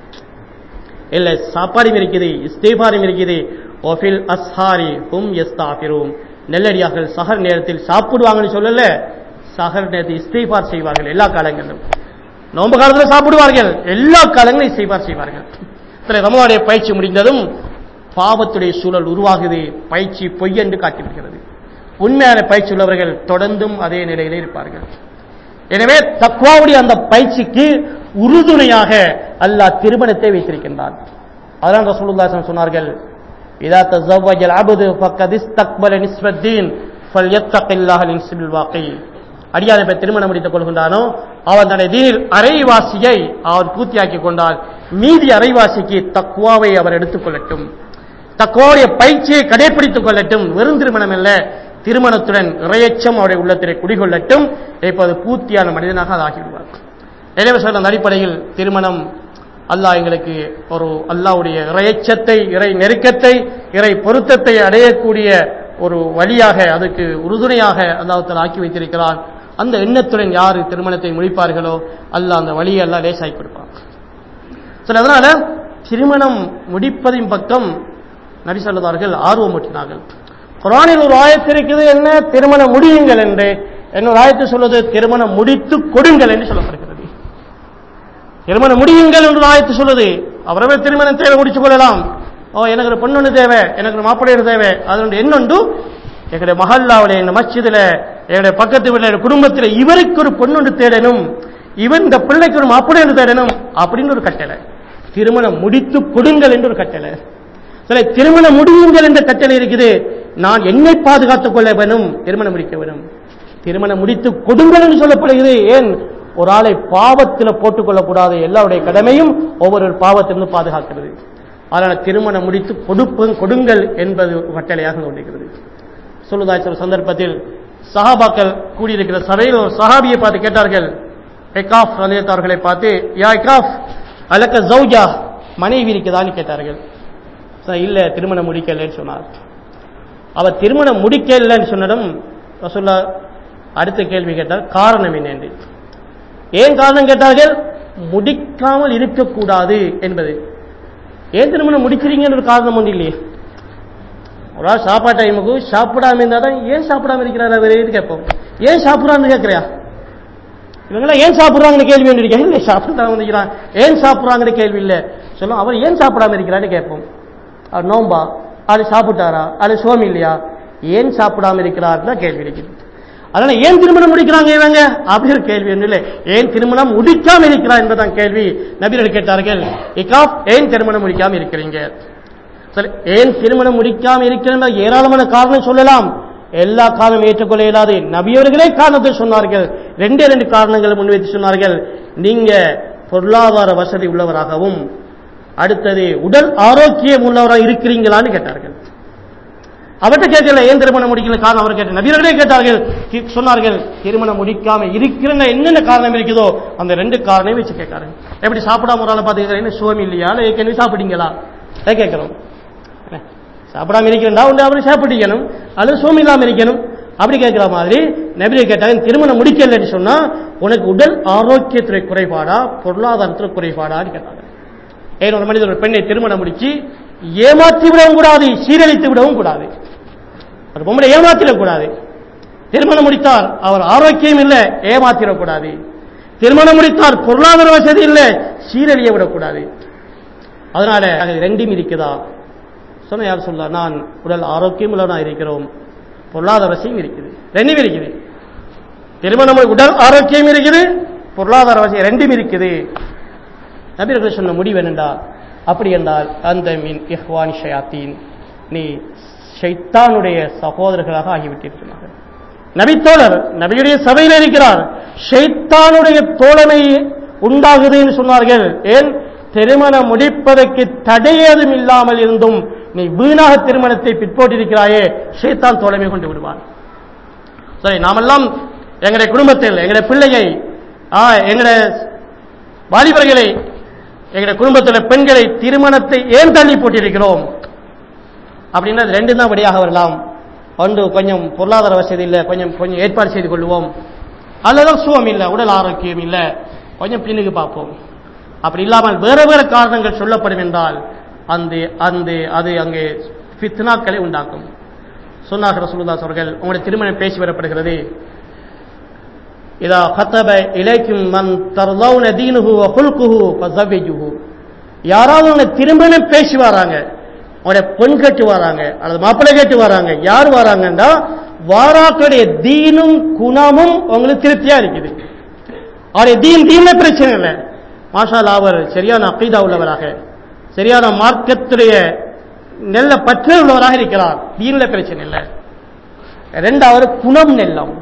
இல்ல சாப்பாடும் இருக்குது இஸ்தீபாரும் இருக்குது ஒஃபில் அஸ்ஹாரி ஹும் எஸ்தாபிரும் நெல்லடியார்கள் சஹர் நேரத்தில் சாப்பிடுவாங்கன்னு சொல்லல சஹர் நேரத்தில் இஸ்தீபார் செய்வார்கள் எல்லா காலங்களிலும் நோன்பு காலத்தில் சாப்பிடுவார்கள் எல்லா காலங்களும் இசைவார் செய்வார்கள் ரமலானுடைய பயிற்சி முடிந்ததும் பாவத்துடைய சூழல் உருவாகுது பயிற்சி பொய் என்று காட்டிவிடுகிறது உண்மையான பயிற்சி உள்ளவர்கள் தொடர்ந்தும் அதே நிலையிலே இருப்பார்கள் எனவே தக்குவாவுடைய அந்த பயிற்சிக்கு உறுதுணையாக அல்லாஹ் திருமணத்தை வைத்திருக்கின்றான் அதான் ரசூலுல்லாஹி சொன்னார்கள் இதா தஸவ்வஜல் அப்து ஃபக்கத் இஸ்தக்பல நிஸ்பத்தீன் ஃபல்யத்தகில்லாஹ லின்ஸ்பில் வாகி அடியாரை இப்ப திருமணம் முடித்துக் கொள்கின்றானோ அவன் தன்னுடைய தீனில் அரைவாசியை அவன் பூர்த்தியாக்கி கொண்டால் மீதி அரைவாசிக்கு தக்குவாவை அவர் எடுத்துக் கொள்ளட்டும் தக்குவாவுடைய பயிற்சியை கடைபிடித்துக் கொள்ளட்டும் வெறும் திருமணம் அல்ல திருமணத்துடன் இறையச்சம் அவருடைய உள்ளத்திலே குடிகொள்ளட்டும் இப்போது பூர்த்தியான மனிதனாக அது ஆகிவிடுவார் எனவே சொன்ன அடிப்படையில் திருமணம் அல்லாஹ் எங்களுக்கு ஒரு அல்லாவுடைய இறையச்சத்தை இறை நெருக்கத்தை இறை பொருத்தத்தை அடையக்கூடிய ஒரு வழியாக அதுக்கு உறுதுணையாக அல்லாஹத்தில் ஆக்கி வைத்திருக்கிறான் அந்த எண்ணத்துடன் யார் திருமணத்தை முடிப்பார்களோ அல்லாஹ் அந்த வழியை எல்லாம் லேசாக்கி கொடுப்பான் சரி அதனால திருமணம் முடிப்பதின் பக்கம் நபி சொல்லுவார்கள் ஆர்வம் ஊட்டினார்கள் குரானில் ஒரு ஆயத்து இருக்குது என்ன திருமணம் முடியுங்கள் என்று இன்னொரு ஆயத்து சொல்வது திருமணம் முடித்து கொடுங்கள் என்று சொல்லப்படுகிறது திருமணம் முடியுங்கள் என்று ஆயத்து சொல்லுது அவரவே திருமணம் தேவை முடிச்சுக் கொள்ளலாம் ஓ எனக்கு ஒரு பொண்ணொன்று தேவை எனக்கு ஒரு மாப்பிள்ளையர் தேவை அதனுடைய என்னொண்டு எங்களுடைய மஹல்லாவில் எங்க மஸ்ஜிதில் எங்களுடைய பக்கத்து வீட்டில் குடும்பத்தில் இவருக்கு ஒரு பொண்ணொன்று தேடணும் இவன் இந்த பிள்ளைக்கு ஒரு மாப்பிள்ளையர் தேடணும் அப்படின்னு ஒரு கட்டளை திருமணம் முடித்து கொடுங்கள் என்று ஒரு கட்டளை சில திருமணம் முடியுங்கள் என்ற கட்டளை இருக்குது நான் என்னை பாதுகாத்துக் கொள்ள வேணும் திருமணம் முடிக்க வேணும் திருமணம் முடித்து கொடுங்கள் என்று சொல்லப்படுகிறது ஏன் ஒரு ஆளை பாவத்தில் போட்டுக்கொள்ளக்கூடாது எல்லாருடைய கடமையும் ஒவ்வொரு பாவத்திலிருந்து பாதுகாக்கிறது அதனால் திருமணம் முடித்து கொடுப்பு கொடுங்கள் என்பது கட்டளையாக கொண்டிருக்கிறது சொல்லுதாய் சில சந்தர்ப்பத்தில் சஹாபாக்கள் கூடியிருக்கிற சபையில் ஒரு சஹாபியை பார்த்து கேட்டார்கள் எக்காஃப் அவர்களை பார்த்து யா எக்காஃப் அலக்க ஜௌஜா மனைவி இருக்குதான்னு கேட்டார்கள் சரி, இல்ல திருமணம் முடிக்கலன்னு சொன்னார் அவர் திருமணம் முடிக்கலன்னு சொன்னதும் ரசூல்லா அடுத்த கேள்வி கேட்டார் காரணம் என்ன என்று ஏன் காரணம் கேட்டார்கள் முடிக்காமல் இருக்கக்கூடாது என்பது ஏன் திருமணம் முடிக்கிறீங்கன்னு ஒரு காரணம் ஒன்று இல்லையே ஒரு ஆள் சாப்பாடு டைமுக்கு சாப்பிடாம இருந்தா தான் ஏன் சாப்பிடாம இருக்கிறார் அவர் இது கேட்போம் ஏன் சாப்பிடான்னு கேட்கறியா இவங்களாம் ஏன் சாப்பிடுறாங்கன்னு கேள்வி ஒன்று இருக்கா இல்லை சாப்பிடாம இருக்கிறான் ஏன் சாப்பிடுறாங்கன்னு கேள்வி இல்லை சொல்லும் அவர் ஏன் சாப்பிடாம இருக்கிறான்னு கேட்போம் அவர் நோம்பா அது சாப்பிட்டாரா அது சோமி இல்லையா ஏன் சாப்பிடாம இருக்கிறார் கேள்வி இருக்குது அதனால ஏன் திருமணம் முடிக்கிறாங்க இவங்க அப்படி ஒரு கேள்வி ஒன்றும் இல்லை ஏன் திருமணம் முடிக்காம இருக்கிறார் என்பதான் கேள்வி நபிகள் கேட்டார்கள் இகாப் ஏன் திருமணம் முடிக்காம இருக்கிறீங்க சரி ஏன் திருமணம் முடிக்காம இருக்கிற ஏராளமான காரணம் சொல்லலாம் எல்லா காரணம் ஏற்றுக்கொள்ள இயலாது நபியவர்களே காரணத்தை சொன்னார்கள் ரெண்டே ரெண்டு காரணங்களை முன்வைத்து சொன்னார்கள் நீங்க பொருளாதார வசதி உள்ளவராகவும் அடுத்தது உடல் ஆரோக்கியம் உள்ளவராக இருக்கிறீங்களான்னு கேட்டார்கள் அவர்கிட்ட கேட்கல ஏன் திருமணம் முடிக்கல காரணம் அவர் கேட்ட நபியர்களே கேட்டார்கள் கி- சொன்னார்கள் திருமணம் முடிக்காம இருக்கிற என்னென்ன காரணம் இருக்குதோ அந்த ரெண்டு காரணம் வச்சு கேட்காரு எப்படி சாப்பிடாம ஒரு ஆளை பார்த்துக்கிறேன் சுவம் இல்லையா இல்லை ஏற்கனவே சாப்பிட்டீங்களா அதை கேட்கிறோம் என்ன? சாப்பிடாம இருக்கிறா உண்டு அவரு சாப்பிட்டிக்கணும் அல்லது சோம் இல்லாம இருக்கணும் அப்படி கேட்கிற மாதிரி நபியை கேட்டாங்க திருமணம் முடிக்கலன்னு சொன்னா உனக்கு உடல் ஆரோக்கியத்துறை குறைபாடா பொருளாதாரத்துல குறைபாடான்னு கேட்டாங்க ஏன் ஒரு மனிதர் ஒரு பெண்ணை திருமணம் முடிச்சு ஏமாற்றி விடவும் கூடாது சீரழித்து விடவும் கூடாது ஒரு பொம்பளை ஏமாத்திடக்கூடாது திருமணம் முடித்தார் அவர் ஆரோக்கியம் இல்லை ஏமாத்திடக்கூடாது திருமணம் முடித்தார் பொருளாதார வசதி இல்லை சீரழிய விடக்கூடாது அதனால அது ரெண்டும் இருக்குதா சொன்ன யார் சொல்ல நான் உடல் ஆரோக்கியம் உள்ளவனா இருக்கிறோம் பொருளாதார வசதியும் இருக்குது ரெண்டும் இருக்குது திருமணம் உடல் ஆரோக்கியம் இருக்குது பொருளாதார வசதி ரெண்டும் இருக்குது நபியர்கள் சொன்ன முடிவு என்னண்டா அப்படி என்றால் அந்த மீன் இஹ்வானி ஷயாத்தீன் நீ ஷைத்தானுடைய சகோதரர்களாக ஆகிவிட்டிருக்கிறார்கள் நபித்தோழர் நபியுடைய சபையில் இருக்கிறார் ஷைத்தானுடைய தோழமை உண்டாகுதுன்னு சொன்னார்கள் ஏன் திருமணம் முடிப்பதற்கு தடையேதும் இல்லாமல் இருந்தும் நீ வீணாக திருமணத்தை பிற்போட்டிருக்கிறாயே ஷைத்தான் தோழமை கொண்டு விடுவான் சரி நாமெல்லாம் எங்களுடைய குடும்பத்தில் எங்களுடைய பிள்ளையை ஆ, எங்களுடைய வாலிபர்களை எங்களுடைய குடும்பத்தில் பெண்களை திருமணத்தை ஏன் தள்ளி போட்டிருக்கிறோம் அப்படின்னா அது ரெண்டு தான் வழியாக வரலாம் ஒன்று கொஞ்சம் பொருளாதார வசதி இல்லை கொஞ்சம் கொஞ்சம் ஏற்பாடு செய்து கொள்வோம் அல்லது சுகம் இல்லை உடல் ஆரோக்கியம் இல்லை கொஞ்சம் பின்னுக்கு பார்ப்போம் அப்படி இல்லாமல் வேற வேற காரணங்கள் சொல்லப்படும் என்றால் அந்த அந்த அது அங்கே ஃபித்னாக்களை உண்டாக்கும் சொன்னார் ரசூலுல்லாஹ் அவர்கள் உங்களுடைய திருமணம் பேசி வரப்படுகிறது இதா கத்தப இலைக்கும் மன் தர்லவுன தீனுஹு வ குல்குஹு ஃபஸவ்விஜுஹு யாராவது உங்க திருமணம் பேசி வராங்க உங்களுடைய பெண் கேட்டு வராங்க அல்லது மாப்பிள்ளை கேட்டு வராங்க யார் வராங்கன்னா வாராக்களுடைய தீனும் குணமும் உங்களுக்கு திருப்தியா இருக்குது அவருடைய தீன் தீன பிரச்சனை இல்லை மாஷா அல்லாஹ் அவர் சரியான அக்கீதா உள்ளவராக சரியான மார்க்கத்துடைய நெல்ல பற்று உள்ளவராக இருக்கிறார் தீன்ல பிரச்சனை இல்லை ரெண்டாவது குணம் நெல்லம்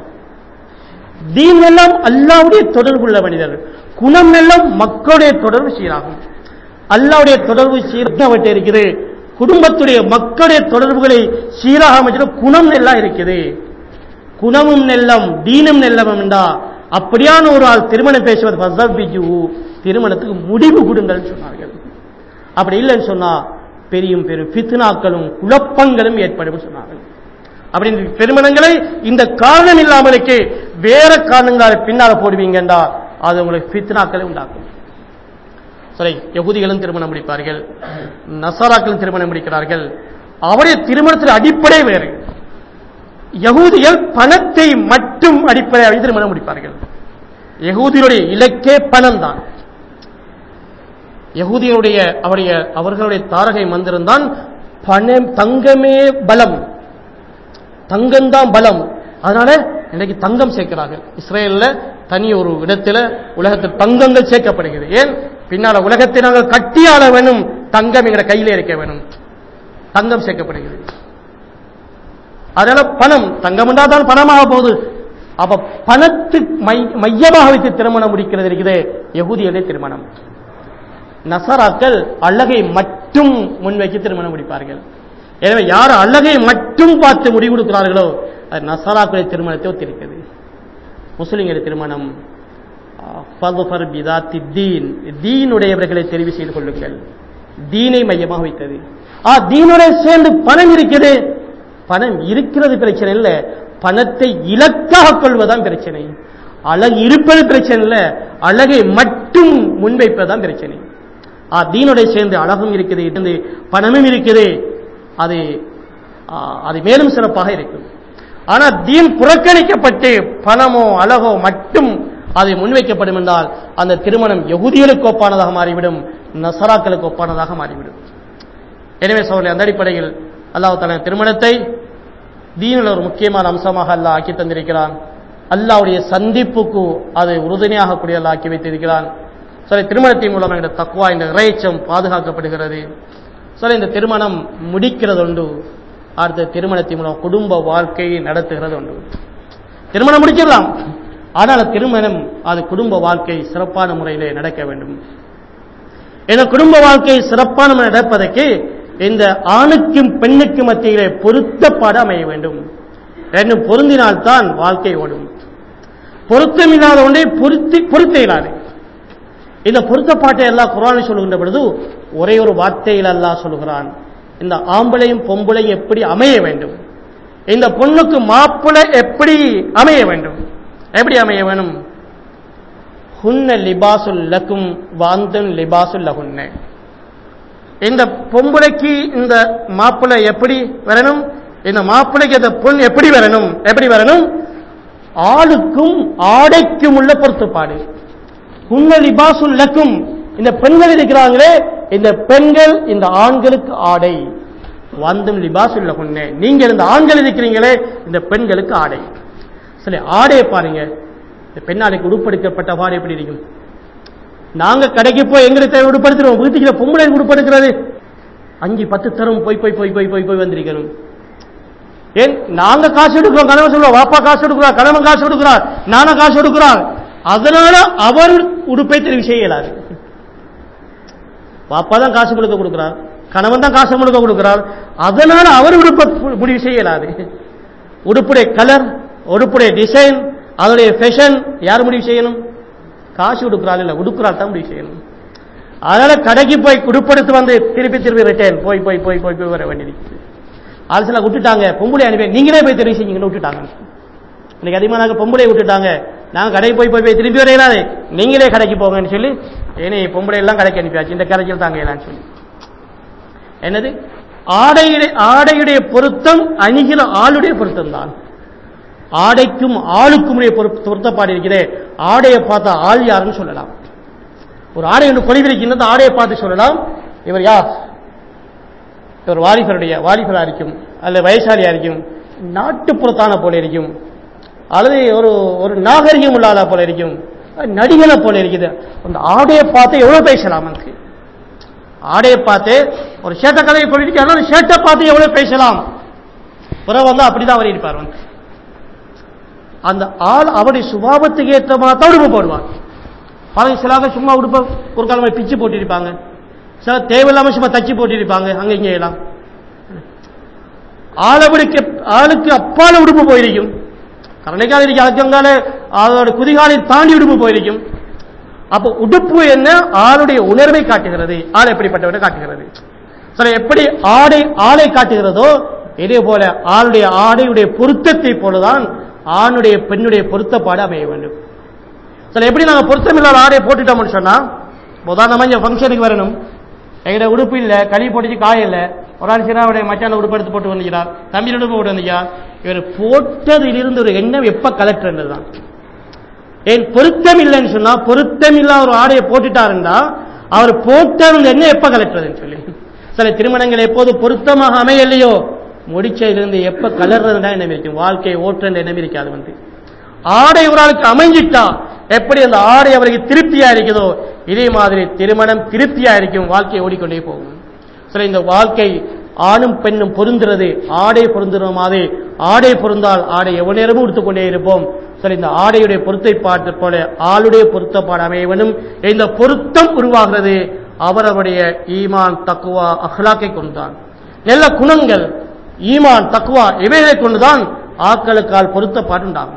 தீன் எல்லாம் அல்லாவுடைய தொடர்புள்ள மனிதர் குணம் எல்லாம் மக்களுடைய தொடர்பு சீராகும் அல்லாவுடைய தொடர்பு சீரப்பட்டு இருக்குது குடும்பத்துடைய மக்களுடைய தொடர்புகளை சீராக அமைச்சிட குணம் எல்லாம் இருக்குது குணமும் நெல்லம் தீனும் நெல்லம் என்றா அப்படியான ஒரு ஆள் திருமணம் பேசுவது ஃபஸவ்விஜு, திருமணத்துக்கு முடிவு கொடுங்கள் சொன்னார்கள் அப்படி இல்லைன்னு சொன்னா பெரியும் பெரும் ஃபித்னாக்களும் குழப்பங்களும் ஏற்படும் சொன்னார்கள் அப்படின்னு திருமணங்களை இந்த காரணம் இல்லாமலுக்கு வேற காரணங்களை பின்னால போடுவீங்கண்டா அது உங்களுக்கு ஃபித்னாக்களை உண்டாக்கும் சரி யகுதிகளும் திருமணம் முடிப்பார்கள் நசாராக்களும் திருமணம் முடிக்கிறார்கள் அவருடைய திருமணத்தில் அடிப்படை வேறு யகூதிகள் பணத்தை மட்டும் அடிப்படையாக திருமணம் முடிப்பார்கள் யகூதியுடைய இலக்கே பணம் தான் யகூதியுடைய அவருடைய அவர்களுடைய தாரகை மந்திரம் தான் பணம் தங்கமே பலம் தங்கம்தான் பலம் அதனால இன்னைக்கு தங்கம் சேர்க்கிறார்கள் இஸ்ரேல்ல தனி ஒரு இடத்துல உலகத்தில் தங்கங்கள் சேர்க்கப்படுகிறது ஏன் பின்னால உலகத்தை நாங்கள் கட்டியாள வேணும் தங்கம் எங்களை கையில இருக்க வேணும் தங்கம் சேர்க்கப்படுகிறது அதனால பணம் தங்கம் தான் பணமாக போகுது அப்ப பணத்து மை- மையமாக வைத்து திருமணம் முடிக்கிறது இருக்குது யகுதியுடைய திருமணம் நசராக்கள் அழகை மட்டும் முன்வைத்து திருமணம் முடிப்பார்கள் எனவே யார் அழகை மட்டும் பார்த்து முடிவு கொடுக்கிறார்களோ அது நசராக்களுடைய திருமணத்தை ஒத்திருக்கிறது முஸ்லிம்களுடைய திருமணம் ஃபதுஃபர் பிதாத்தி தீன் தீனுடையவர்களை தெரிவு செய்து கொள்ளுங்கள் தீனை மையமாக வைத்தது ஆ தீனுடைய சேர்ந்து பணம் இருக்குது பணம் இருக்கிறது பிரச்சனை இல்லை பணத்தை இலக்காக கொள்வதுதான் பிரச்சனை அழகு இருப்பது பிரச்சனை இல்லை அழகை மட்டும் முன்வைப்பதுதான் பிரச்சனை ஆ தீனுடைய சேர்ந்து அழகும் இருக்குது இருந்து பணமும் இருக்குது அது ஆ, அது மேலும் சிறப்பாக இருக்கும் ஆனா தீன் புறக்கணிக்கப்பட்டு பணமோ அழகோ மட்டும் அது முன்வைக்கப்படும் என்றால் அந்த திருமணம் யகுதிகளுக்கு ஒப்பானதாக மாறிவிடும் நசராக்களுக்கு ஒப்பானதாக மாறிவிடும் எனவே சோழர் அந்த அடிப்படையில் அல்லாஹ் தன திருமணத்தை தீனில் ஒரு முக்கியமான அம்சமாக அல்லாஹ் ஆக்கி தந்திருக்கிறான் அல்லாஹ்வுடைய சந்திப்புக்கு அது உறுதுணையாக கூடிய அல்லாஹ் ஆக்கி வைத்திருக்கிறான் சரி திருமணத்தின் மூலம் எங்களுடைய தக்குவா இந்த இறைச்சம் பாதுகாக்கப்படுகிறது சரி இந்த திருமணம் முடிக்கிறது உண்டு அடுத்த திருமணத்தின் மூலம் குடும்ப வாழ்க்கையை நடத்துகிறது உண்டு திருமணம் முடிச்சிடலாம் ஆனால் திருமணம் அது குடும்ப வாழ்க்கை சிறப்பான முறையிலே நடக்க வேண்டும் இந்த குடும்ப வாழ்க்கை சிறப்பான முறையில் நடப்பதற்கு இந்த ஆணுக்கும் பெண்ணுக்கும் மத்தியிலே பொருத்தப்பாடு அமைய வேண்டும் ரெண்டும் பொருந்தினால்தான் வாழ்க்கை ஓடும் பொருத்தமில்லாத ஒன்றை பொருத்தி பொருத்த இயலாது இந்த பொருத்தப்பாட்டை எல்லாம் குரானில் சொல்லுகின்ற பொழுது ஒரே ஒரு வார்த்தையில் அல்லாஹ் சொல்லுகிறான் இந்த ஆம்பளையும் பொம்பளையும் எப்படி அமைய வேண்டும் இந்த பொண்ணுக்கு மாப்பிள்ளை எப்படி அமைய வேண்டும் எப்படி அமைய வேணும் ஹுன்ன லிபாசுல் லக்கும் வாந்தன் லிபாசுல் லஹுன்ன இந்த பொம்பளைக்கு இந்த மாப்பிள்ளை எப்படி வரணும் இந்த மாப்பிள்ளைக்கு இந்த பொண் எப்படி வரணும் எப்படி வரணும் ஆளுக்கும் ஆடைக்கும் உள்ள பொருத்தப்பாடு உன்ன லிபாசுல் லக்கும் இந்த பெண்கள் இருக்கிறாங்களே இந்த பெண்கள் இந்த ஆண்களுக்கு ஆடை வந்தும் லிபாசுல் லகுன்னே நீங்கள் இந்த ஆண்கள் இருக்கிறீங்களே இந்த பெண்களுக்கு ஆடை சரி ஆடையை பாருங்க இந்த பெண்ணாடைக்கு உடுப்படுக்கப்பட்ட பாடு எப்படி இருக்கும் நாங்க கடைக்கு போய் எங்களுக்கு தேவை உடுப்படுத்துறோம் வீட்டுக்கு பொம்பளை உடுப்படுக்கிறது அஞ்சு பத்து தரம் போய் போய் போய் போய் போய் போய் வந்திருக்கணும் ஏன் நாங்க காசு எடுக்கிறோம் கணவன் சொல்லுவோம் வாப்பா காசு எடுக்கிறார் கணவன் காசு எடுக்கிறார் நானும் காசு எடுக்கிறார் அதனால அவர் உடுப்பை தெரிவு செய்ய இயலாது வாப்பா தான் காசு முழுக்க கொடுக்கிறார் கணவன் தான் காசு முழுக்க கொடுக்கிறார் அதனால அவர் உடுப்பை பு- முடிவு செய்ய இயலாது உடுப்புடைய கலர் உடுப்புடைய டிசைன் அதனுடைய ஃபேஷன் யார் முடிவு செய்யணும் காசு கொடுக்கிறாள் இல்ல உடுக்கிறாள் தான் முடிவு செய்யணும் அதனால கடைக்கு போய் உடுப்படுத்து வந்து திருப்பி திருப்பி ரிட்டர்ன் போய் போய் போய் போய் போய் வர வேண்டியிருக்கு ஆள் சில விட்டுட்டாங்க பொம்பளை அனுப்பி நீங்களே போய் தெரிவு செய்யுங்கன்னு விட்டுட்டாங்க இன்னைக்கு அதிகமாக பொம்பளை விட்டுட்டாங்க நாங்க கடைக்கு போய் போய் போய் திரும்பி வரையிலாது நீங்களே கடைக்கு போங்கன்னு சொல்லி ஏனே பொம்பளை எல்லாம் கடைக்கு அனுப்பியாச்சு இந்த கரைச்சல் தாங்க எல்லாம் சொல்லி என்னது ஆடையுடைய ஆடையுடைய பொருத்தம் அணிகிற ஆளுடைய பொருத்தம் தான் ஆடைக்கும் ஆளுக்கும் உடைய பொரு- பொருத்தப்பாடு இருக்கிறே ஆடையை பார்த்தா ஆள் யாருன்னு சொல்லலாம் ஒரு ஆடை ஒன்று கொலிவிருக்கின்றது ஆடையை பார்த்து சொல்லலாம் இவர் யார் இவர் வாலிபருடைய வாலிபரா இருக்கும் அல்லது வயசாலியா இருக்கும் நாட்டுப்புறத்தான போல இருக்கும் அல்லது ஒரு ஒரு நாகரிகம் உள்ளாத போல இருக்கும் நடிகனை போல இருக்குது அந்த ஆடையை பார்த்து எவ்வளவு பேசலாம் அதுக்கு ஆடையை பார்த்து ஒரு சேட்ட கதையை சொல்லியிருக்காங்க அந்த சேட்டை பார்த்து எவ்வளவு பேசலாம் பிறகு வந்து அப்படிதான் அவர் இருப்பார் வந்து அந்த ஆள் அவருடைய சுபாவத்துக்கு ஏற்ற மாதிரி தான் உடுப்பு போடுவார் பாருங்க சிலாக சும்மா உடுப்ப ஒரு கிழமை பிச்சு போட்டிருப்பாங்க சில தேவையில்லாம சும்மா தச்சு போட்டிருப்பாங்க அங்க இங்க எல்லாம் ஆளவருக்கு ஆளுக்கு அப்பால உடுப்பு போயிருக்கும் கரணைக்கால இருக்கு அலக்கங்கால அதோட குதிகாலை தாண்டி உடுப்பு போயிருக்கும் அப்ப உடுப்பு என்ன ஆளுடைய உணர்வை காட்டுகிறது ஆள் எப்படிப்பட்டவரை காட்டுகிறது சில எப்படி ஆடை ஆளை காட்டுகிறதோ இதே போல ஆளுடைய ஆடையுடைய பொருத்தத்தை போலதான் ஆணுடைய பெண்ணுடைய பொருத்தப்பாடு அமைய வேண்டும் சில எப்படி நாங்க பொருத்தமில்லாத ஆடையை போட்டுட்டோம்னு சொன்னா உதாரணமா இங்க ஃபங்க்ஷனுக்கு வரணும் எங்கிட்ட உடுப்பு இல்ல களி போட்டுச்சு காய இல்ல ஒரு ஆள் சிறாவுடைய மச்சான உடுப்பு எடுத்து போட்டு வந்துக்கிறார் தம்பி உடுப்பு போட்டு வந்துக்கிறார் இவர் போட்டதிலிருந்து ஒரு எண்ணம் எப்ப கலெக்டர்ன்றதுதான் ஏன் பொருத்தம் இல்லைன்னு சொன்னா பொருத்தம் இல்ல ஒரு ஆடையை போட்டுட்டாருன்னா அவர் போட்டது என்ன எப்ப கலட்டுறதுன்னு சொல்லி சில திருமணங்கள் எப்போது பொருத்தமாக அமையலையோ முடிச்சதிலிருந்து எப்ப கலர்றதுனா எண்ணம் இருக்கும் வாழ்க்கையை ஓட்டுற எண்ணம் இருக்காது வந்து ஆடை ஒரு ஆளுக்கு அமைஞ்சிட்டா எப்படி அந்த ஆடை அவருக்கு திருப்தியா இருக்குதோ இதே மாதிரி திருமணம் திருப்தியா இருக்கும் வாழ்க்கை ஓடிக்கொண்டே போகும் சரி இந்த வாழ்க்கை ஆணும் பெண்ணும் பொருந்துறது ஆடை பொருந்துற மாதிரி ஆடை பொருந்தால் ஆடை எவ்வளவு நேரமும் உடுத்துக்கொண்டே இருப்போம் சரி இந்த ஆடையுடைய பொருத்தை பார்த்து போல ஆளுடைய பொருத்தப்பாடு அமைய வேண்டும் இந்த பொருத்தம் உருவாகிறது அவரவருடைய ஈமான் தக்குவா அஹ்லாக்கை கொண்டுதான் நல்ல குணங்கள் ஈமான் தக்குவா இவைகளை கொண்டுதான் ஆக்களுக்கால் பொருத்தப்பாடு உண்டாகும்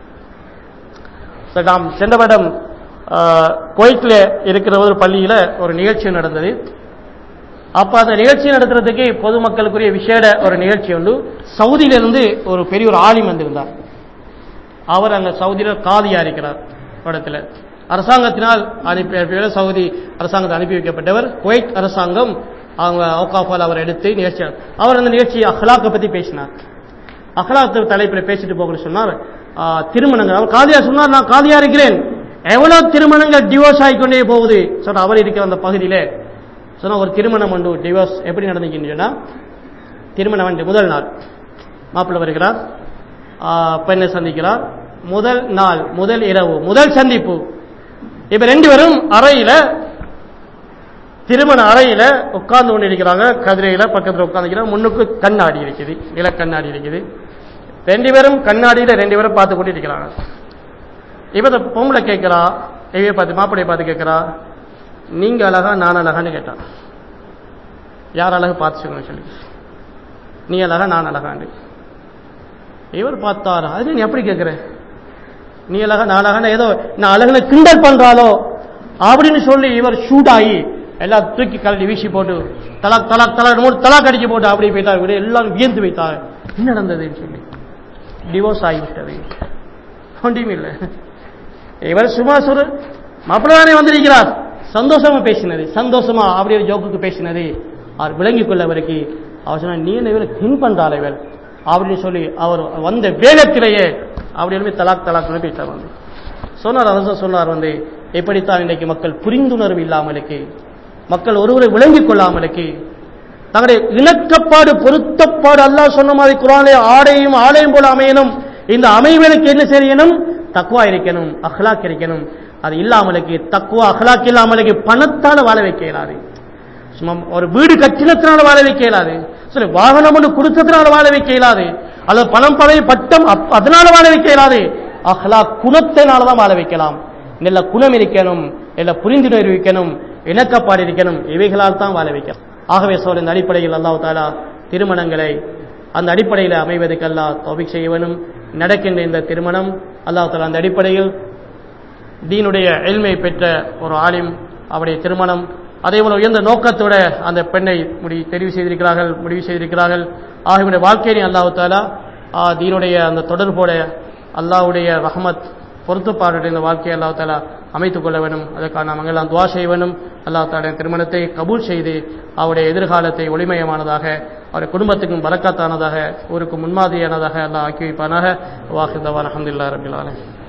சரி, நாம் சென்ற வருடம் கோயிட்டில் இருக்கிற ஒரு பள்ளியில் ஒரு நிகழ்ச்சி நடந்தது அப்ப அந்த நிகழ்ச்சி நடத்துறதுக்கு பொதுமக்களுக்குரிய விசேட ஒரு நிகழ்ச்சி உண்டு சவுதியிலிருந்து ஒரு பெரிய ஒரு ஆலிம் வந்திருந்தார் அவர் அங்க சவுதியில காதியா இருக்கிறார் இடத்துல அரசாங்கத்தினால் அனுப்பி சவுதி அரசாங்கத்தை அனுப்பி வைக்கப்பட்டவர் குவைத் அரசாங்கம் அவங்க அவுகாஃபால் அவர் எடுத்து நிகழ்ச்சி அவர் அந்த நிகழ்ச்சி அஹ்லாக்கை பத்தி பேசினார் அஹ்லாக் தலைப்பில் பேசிட்டு போகணும்னு சொன்னார் ஆ, திருமணங்கள் அவர் காதியா சொன்னார் நான் காதியா இருக்கிறேன் எவ்வளவு திருமணங்கள் டிவோர்ஸ் ஆகிக்கொண்டே போகுது சொன்ன அவர் இருக்கிற அந்த பகுதியில சொன்னா ஒரு திருமணம் உண்டு டிவோர்ஸ் எப்படி நடந்துச்சுன்னு சொன்னா திருமணம் வந்து முதல் நாள் மாப்பிள்ளை வருகிறார் ஆ, பெண்ணை சந்திக்கிறார் முதல் நாள் முதல் இரவு முதல் சந்திப்பு இப்ப ரெண்டு பேரும் அறையில திருமண அறையில உட்கார்ந்து கொண்டு இருக்கிறாங்க கதிரையில பக்கத்துல உட்கார்ந்து முன்னுக்கு கண்ணாடி இருக்குது நில கண்ணாடி இருக்குது ரெண்டு பேரும் கண்ணாடியில ரெண்டு பேரும் பார்த்து கொண்டு இருக்கிறாங்க இப்ப இந்த பொம்பளை கேட்கிறா இவைய பார்த்து மாப்பிள்ளைய பார்த்து கேட்கிறா நீங்க அழகா நான் அழகான்னு கேட்டான் யார் அழகு பார்த்து சொல்லுங்க சொல்லி நீ அழகா நான் அழகாண்டு இவர் பார்த்தாரா அது நீ எப்படி கேட்கிற நீ அழகா நான் அழகான ஏதோ நான் அழகுல கிண்டல் பண்றாளோ அப்படின்னு சொல்லி இவர் ஷூட் ஆகி எல்லாம் தூக்கி கலட்டி வீசி போட்டு தலாக் தலாக் தலாக் மூணு தலாக் அடிச்சு போட்டு அப்படி போயிட்டார் இவரு எல்லாம் வியந்து வைத்தார் என்ன நடந்ததுன்னு சொல்லி டிவோர்ஸ் ஆகிவிட்டது ஒன்றும் இல்லை இவர் சும்மா சொல்லு மாப்பிள்ளானே வந்திருக்கிறார் சந்தோஷமா பேசினது சந்தோஷமா அப்படி ஒரு ஜோக்குக்கு பேசினது அவர் விளங்கிக் கொள்ள அவருக்கு அவர் சொன்னார் நீ என்ன இவரை தின் பண்றாள் இவர் அப்படின்னு சொல்லி அவர் வந்த வேகத்திலேயே அப்படி எழுப்பி தலாக் தலாக் பேசிட்டார் வந்து சொன்னார் அரசர் சொன்னார் வந்து எப்படித்தான் இன்றைக்கு மக்கள் புரிந்துணர்வு இல்லாமலுக்கு மக்கள் ஒருவரை விளங்கிக் கொள்ளாமலுக்கு தங்களுடைய இணக்கப்பாடு பொருத்தப்பாடு அல்லாஹ் சொன்ன மாதிரி குரானே ஆடையும் ஆலயம் போல அமையணும் இந்த அமைவனுக்கு என்ன செய்யணும் தக்குவா இருக்கணும் அஹ்லாக் இருக்கணும் அது இல்லாமலுக்கு தக்குவா அஹ்லாக் இல்லாமலுக்கு பணத்தால வாழ வைக்க இயலாது சும்மா ஒரு வீடு கட்டினத்தினால வாழ வைக்க இயலாது சரி வாகனம் ஒன்று கொடுத்ததுனால வாழ வைக்க இயலாது அல்லது பணம் பதவி பட்டம் அப்- அதனால வாழ வைக்க இயலாது அஹ்லாக் குணத்தினால தான் வாழ வைக்கலாம் நல்ல குணம் இருக்கணும் நல்ல புரிந்துணர்வு இருக்கணும் இணக்கப்பாடு இருக்கணும் இவைகளால் தான் வாழ வைக்கலாம் ஆகவே சோழ இந்த அடிப்படையில் அல்லாஹ் தாலா திருமணங்களை அந்த அடிப்படையில் அமைவதற்கு அல்லாஹ் தௌபிக் செய்ய வேணும் நடக்கின்ற இந்த திருமணம் அல்லாஹ் தாலா அந்த அடிப்படையில் தீனுடைய எல்மை பெற்ற ஒரு ஆலிம் அவருடைய திருமணம் அதே போல உயர்ந்த நோக்கத்தோட அந்த பெண்ணை முடி தெரிவு செய்திருக்கிறார்கள் முடிவு செய்திருக்கிறார்கள் ஆகியோருடைய வாழ்க்கையை அல்லாஹ் தாலா ஆ, தீனுடைய அந்த தொடர்போட அல்லாஹ்வுடைய ரஹமத் பொருத்தப்பாடுடைய இந்த வாழ்க்கையை அல்லாஹ் தாலா அமைத்துக் கொள்ள வேண்டும் அதற்காக நாம் எல்லாம் துவா செய்ய வேண்டும் அல்லாஹ் தாலா திருமணத்தை கபூல் செய்து அவருடைய எதிர்காலத்தை ஒளிமயமானதாக அவருடைய குடும்பத்துக்கும் பறக்கத்தானதாக ஊருக்கு முன்மாதிரியானதாக அல்லாஹ் ஆக்கி வைப்பானாக வாஹிதவான் அஹமதுல்லா ரபில் ஆலமீன்